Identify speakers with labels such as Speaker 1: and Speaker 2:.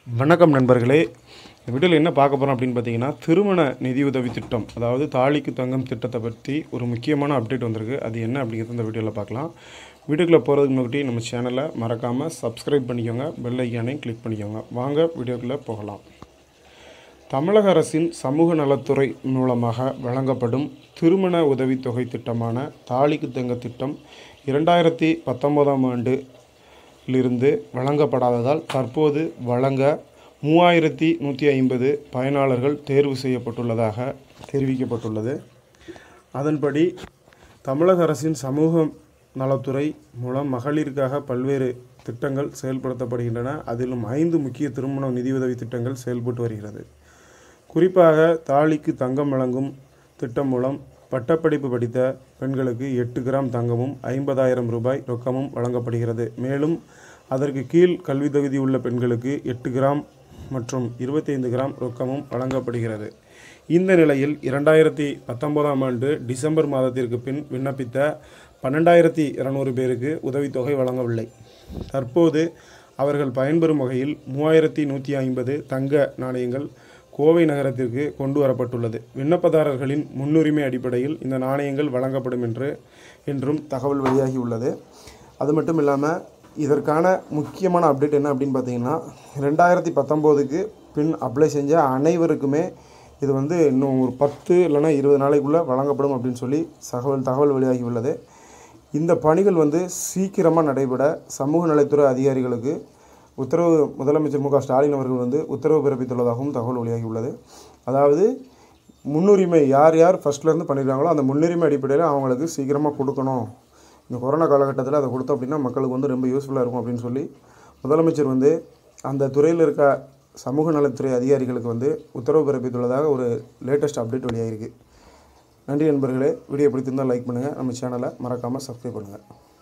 Speaker 1: வணக்கம் நண்பர்களே இந்த வீடியோவில் என்ன பார்க்க போகிறோம் அப்படின்னு பார்த்தீங்கன்னா திருமண நிதியுதவி திட்டம் அதாவது தாலிக்கு தங்கம் திட்டத்தை பற்றி ஒரு முக்கியமான அப்டேட் வந்திருக்கு அது என்ன அப்படிங்கிறது இந்த வீடியோவில் பார்க்கலாம் வீடியோக்குள்ளே போகிறதுக்கு முன்னாடி நம்ம சேனலை மறக்காமல் சப்ஸ்கிரைப் பண்ணிக்கோங்க பெல் ஐக்கானையும் கிளிக் பண்ணிக்கோங்க வாங்க வீடியோக்குள்ளே போகலாம் தமிழக அரசின் சமூக நலத்துறை மூலமாக வழங்கப்படும் திருமண உதவித்தொகை திட்டமான தாலிக்கு தங்க திட்டம் இரண்டாயிரத்தி பத்தொம்போதாம் ஆண்டிலிருந்து வழங்கப்படாததால் தற்போது வழங்க மூவாயிரத்தி நூற்றி ஐம்பது பயனாளர்கள் தேர்வு செய்யப்பட்டுள்ளதாக தெரிவிக்கப்பட்டுள்ளது அதன்படி தமிழக அரசின் சமூக நலத்துறை மூலம் மகளிருக்காக பல்வேறு திட்டங்கள் செயல்படுத்தப்படுகின்றன அதிலும் ஐந்து முக்கிய திருமண நிதியுதவி திட்டங்கள் செயல்பட்டு வருகிறது குறிப்பாக தாலிக்கு தங்கம் வழங்கும் திட்டம் மூலம் பட்டப்படிப்பு படித்த பெண்களுக்கு எட்டு கிராம் தங்கமும் ஐம்பதாயிரம் ரூபாய் ரொக்கமும் வழங்கப்படுகிறது மேலும் அதற்கு கீழ் கல்வி தகுதி உள்ள பெண்களுக்கு எட்டு கிராம் மற்றும் இருபத்தைந்து கிராம் ரொக்கமும் வழங்கப்படுகிறது இந்த நிலையில் இரண்டாயிரத்தி பத்தொன்பதாம் ஆண்டு டிசம்பர் மாதத்திற்கு பின் விண்ணப்பித்த பன்னெண்டாயிரத்தி இருநூறு பேருக்கு உதவித்தொகை வழங்கவில்லை தற்போது அவர்கள் பயன்பெறும் வகையில் மூவாயிரத்தி நூற்றி ஐம்பது தங்க நாணயங்கள் கோவை நகரத்திற்கு கொண்டு வரப்பட்டுள்ளது விண்ணப்பதாரர்களின் முன்னுரிமை அடிப்படையில் இந்த நாணயங்கள் வழங்கப்படும் என்று என்றும் தகவல் வெளியாகியுள்ளது அது மட்டும் இல்லாமல் இதற்கான முக்கியமான அப்டேட் என்ன அப்படின்னு பார்த்தீங்கன்னா ரெண்டாயிரத்தி பத்தொம்போதுக்கு பின் அப்ளை செஞ்ச அனைவருக்குமே இது வந்து இன்னும் ஒரு பத்து இல்லைன்னா இருபது நாளைக்குள்ளே வழங்கப்படும் அப்படின்னு சொல்லி தகவல் தகவல் வெளியாகியுள்ளது இந்த பணிகள் வந்து சீக்கிரமாக நடைபெற சமூக நலத்துறை அதிகாரிகளுக்கு உத்தரவு முதலமைச்சர் மு க ஸ்டாலின் அவர்கள் வந்து உத்தரவு பிறப்பித்துள்ளதாகவும் தகவல் வெளியாகியுள்ளது அதாவது முன்னுரிமை யார் யார் ஃபஸ்ட்லேருந்து பண்ணியிருக்காங்களோ அந்த முன்னுரிமை அடிப்படையில் அவங்களுக்கு சீக்கிரமாக கொடுக்கணும் இந்த கொரோனா காலகட்டத்தில் அதை கொடுத்தோம் அப்படின்னா மக்களுக்கு வந்து ரொம்ப யூஸ்ஃபுல்லாக இருக்கும் அப்படின்னு சொல்லி முதலமைச்சர் வந்து அந்த துறையில் இருக்க சமூக நலத்துறை அதிகாரிகளுக்கு வந்து உத்தரவு பிறப்பித்துள்ளதாக ஒரு லேட்டஸ்ட் அப்டேட் வெளியாகிருக்கு நன்றி நண்பர்களே வீடியோ பிடித்திருந்தால் லைக் பண்ணுங்கள் நம்ம சேனலை மறக்காமல் சப்ஸ்கிரைப் பண்ணுங்கள்